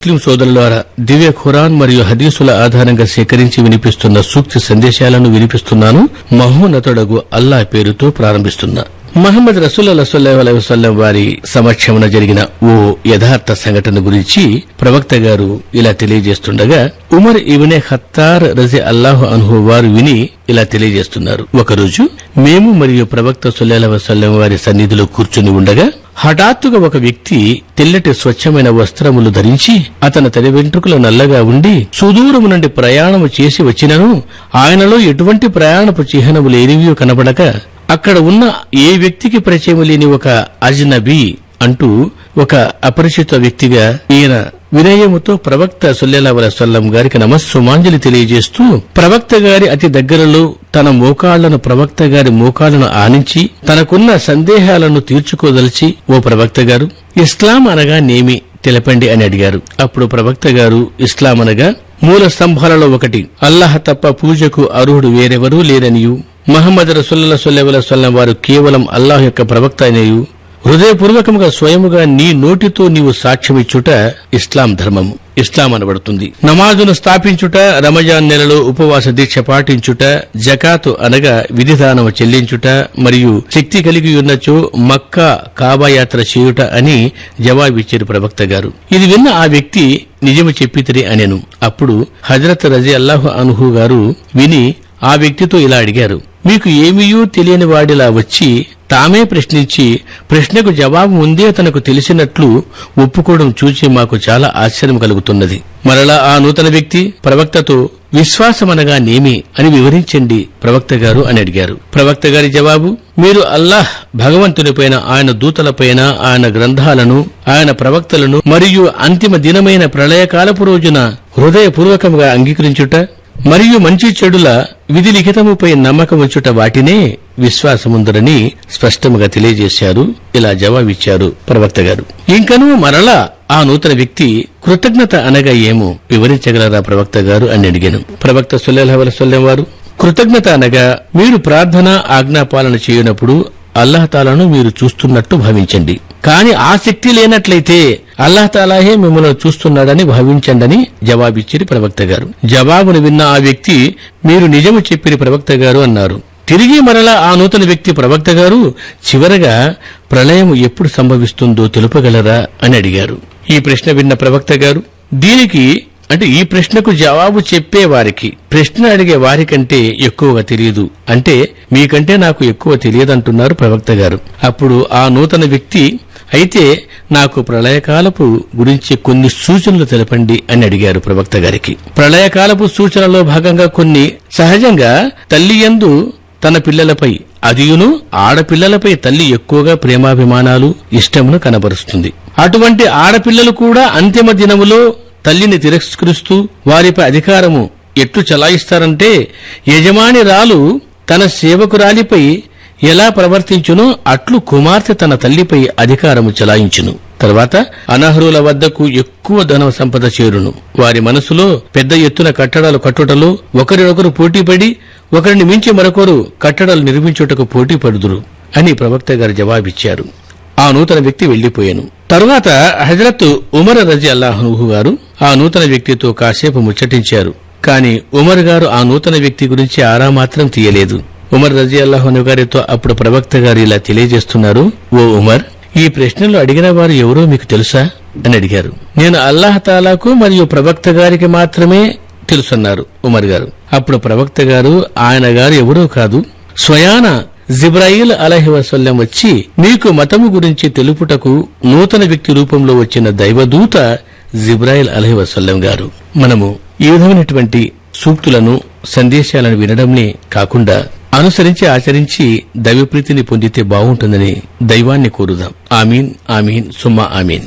ముస్లిం సోదరులారా దివ్య ఖురాన్ మరియు హదీసుల ఆధారంగా సేకరించి వినిపిస్తున్న సూక్తి సందేశాలను వినిపిస్తున్నాను మహోన్నతుడగు అల్లా పేరుతో ప్రారంభిస్తున్నా మహమ్మద్ రసూల్ సల్లల్లాహు వసల్లం వారి సమక్షమున జరిగిన ఓ యథార్థ సంఘటన గురించి ప్రవక్త గారు ఇలా తెలియజేస్తుండగా ఉమర్ ఇవనే ఖత్తార్ రజి అల్లాహు అన్హు వారు విని ఇలా తెలియజేస్తున్నారు ఒకరోజు మేము మరియు ప్రవక్త సల్లల్లాహు వసల్లం వారి సన్నిధిలో కూర్చుని ఉండగా హఠాత్తుగా ఒక వ్యక్తి తెల్లటి స్వచ్ఛమైన వస్త్రములు ధరించి అతని తల వెంట్రుకలు నల్లగా ఉండి సుదూరము నుండి ప్రయాణము చేసి వచ్చినను ఆయనలో ఎటువంటి ప్రయాణపు చిహ్నములు ఏనివియో కనబడక అక్కడ ఉన్న ఏ వ్యక్తికి పరిచయం లేని ఒక అజ్నబీ అంటూ ఒక అపరిచిత వ్యక్తిగా ఈయన వినయముతో ప్రవక్త సుల్లేలా వసల్లం గారికి నమస్సుమాంజలి తెలియజేస్తూ ప్రవక్త గారి అతి దగ్గరలో తన మోకాళ్లను ప్రవక్త గారి మోకాళ్లను ఆనించి తనకున్న సందేహాలను తీర్చుకోదలిచి ఓ ప్రవక్త గారు ఇస్లాం అనగా నేమి తెలపండి అని అడిగారు అప్పుడు ప్రవక్త గారు ఇస్లాం అనగా మూల స్తంభాలలో ఒకటి అల్లాహ్ తప్ప పూజకు అర్హుడు వేరెవరూ లేరనియు మహమ్మద్ రసుల్లా సొల్లెవల సొల్లం వారు కేవలం అల్లాహ్ యొక్క ప్రవక్త అనేయు హృదయపూర్వకముగా స్వయముగా నీ నోటితో నీవు సాక్ష్యమిచ్చుట ఇస్లాం ధర్మము ఇస్లాం అనబడుతుంది నమాజును స్థాపించుట రమజాన్ నెలలో ఉపవాస దీక్ష పాటించుట జకాతు అనగా విధిదానము చెల్లించుట మరియు శక్తి కలిగి ఉన్నచో మక్కా కాబాయాత్ర చేయుట అని జవాబిచ్చారు ప్రవక్త గారు ఇది విన్న ఆ వ్యక్తి నిజము చెప్పితిరి అనెను అప్పుడు హజరత్ రజీ అల్లాహు అనుహు గారు విని ఆ వ్యక్తితో ఇలా అడిగారు మీకు ఏమీయూ తెలియని వాడిలా వచ్చి తామే ప్రశ్నించి ప్రశ్నకు జవాబు ముందే తనకు తెలిసినట్లు ఒప్పుకోవడం చూచి మాకు చాలా ఆశ్చర్యం కలుగుతున్నది మరలా ఆ నూతన వ్యక్తి ప్రవక్తతో విశ్వాసమనగా నేమి అని వివరించండి ప్రవక్త గారు అని అడిగారు ప్రవక్త గారి జవాబు మీరు అల్లాహ్ భగవంతునిపైన ఆయన దూతలపైన ఆయన గ్రంథాలను ఆయన ప్రవక్తలను మరియు అంతిమ దినమైన ప్రళయకాలపు రోజున హృదయపూర్వకంగా అంగీకరించుట మరియు మంచి చెడుల విధి లిఖితముపై నమ్మకం ఉంచుట వాటినే విశ్వాసముందరని స్పష్టంగా తెలియజేశారు ఇలా జవాబిచ్చారు ప్రవక్త గారు ఇంకనూ మరలా ఆ నూతన వ్యక్తి కృతజ్ఞత అనగా ఏమో వివరించగలరా ప్రవక్త గారు అని అడిగాను ప్రవక్త సొల్లెహవలసొల్లెం వారు కృతజ్ఞత అనగా మీరు ప్రార్థన ఆజ్ఞాపాలన చేయనప్పుడు అల్లాహతాలను మీరు చూస్తున్నట్టు భావించండి కాని ఆ శక్తి లేనట్లయితే అల్లాహతాలాహే మిమ్మల్ని చూస్తున్నాడని భావించండని జవాబిచ్చిరి ప్రవక్త గారు జవాబును విన్న ఆ వ్యక్తి మీరు నిజము చెప్పిరి ప్రవక్త గారు అన్నారు తిరిగి మరలా ఆ నూతన వ్యక్తి ప్రవక్త గారు చివరగా ప్రళయం ఎప్పుడు సంభవిస్తుందో తెలుపగలరా అని అడిగారు ఈ ప్రశ్న విన్న ప్రవక్త గారు దీనికి అంటే ఈ ప్రశ్నకు జవాబు చెప్పే వారికి ప్రశ్న అడిగే వారికంటే ఎక్కువగా తెలియదు అంటే మీకంటే నాకు ఎక్కువ తెలియదంటున్నారు ప్రవక్త గారు అప్పుడు ఆ నూతన వ్యక్తి అయితే నాకు ప్రళయకాలపు గురించి కొన్ని సూచనలు తెలపండి అని అడిగారు ప్రవక్త గారికి ప్రళయకాలపు సూచనలో భాగంగా కొన్ని సహజంగా తల్లి యందు తన పిల్లలపై అదియును ఆడపిల్లలపై తల్లి ఎక్కువగా ప్రేమాభిమానాలు ఇష్టమును కనబరుస్తుంది అటువంటి ఆడపిల్లలు కూడా అంతిమ దినములో తల్లిని తిరస్కరిస్తూ వారిపై అధికారము ఎట్లు చలాయిస్తారంటే యజమాని రాలు తన సేవకురాలిపై ఎలా ప్రవర్తించునో అట్లు కుమార్తె తన తల్లిపై అధికారము చలాయించును తర్వాత అనర్హుల వద్దకు ఎక్కువ ధన సంపద చేరును వారి మనసులో పెద్ద ఎత్తున కట్టడాలు కట్టుటలో ఒకరినొకరు పోటీపడి ఒకరిని మించి మరొకరు కట్టడాలు నిర్మించుటకు పోటీ పడుదురు అని ప్రవక్త గారు జవాబిచ్చారు ఆ నూతన వ్యక్తి వెళ్లిపోయాను తరువాత హజరత్ ఉమర్ రజి అల్లాహనుహు గారు ఆ నూతన వ్యక్తితో కాసేపు ముచ్చటించారు కాని ఉమర్ గారు ఆ నూతన వ్యక్తి గురించి ఆరా మాత్రం తీయలేదు ఉమర్ రజి అల్లాహను గారితో అప్పుడు ప్రవక్త గారు ఇలా తెలియజేస్తున్నారు ఓ ఉమర్ ఈ ప్రశ్నలు అడిగిన వారు ఎవరో మీకు తెలుసా అని అడిగారు నేను అల్లాహ్ తాలాకు మరియు ప్రవక్త గారికి మాత్రమే తెలుసన్నారు ఉమర్ గారు అప్పుడు ప్రవక్త గారు ఆయన గారు ఎవరో కాదు స్వయాన జిబ్రాయిల్ అలహి వసల్లం వచ్చి మీకు మతము గురించి తెలుపుటకు నూతన వ్యక్తి రూపంలో వచ్చిన దైవదూత జిబ్రాయిల్ అలహి వసల్లం గారు మనము ఈ విధమైనటువంటి సూక్తులను సందేశాలను వినడంనే కాకుండా అనుసరించి ఆచరించి దైవప్రీతిని పొందితే బాగుంటుందని దైవాన్ని కోరుదాం ఆమీన్ ఆమీన్ సుమ్మా ఆమీన్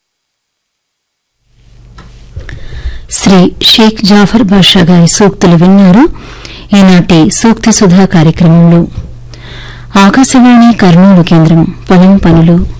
శ్రీ షేక్ జాఫర్ బాషా గారి సూక్తులు విన్నారు ఈనాటి సూక్తి సుధా కార్యక్రమంలో ఆకాశవాణి కర్నూలు కేంద్రం పొలం పనులు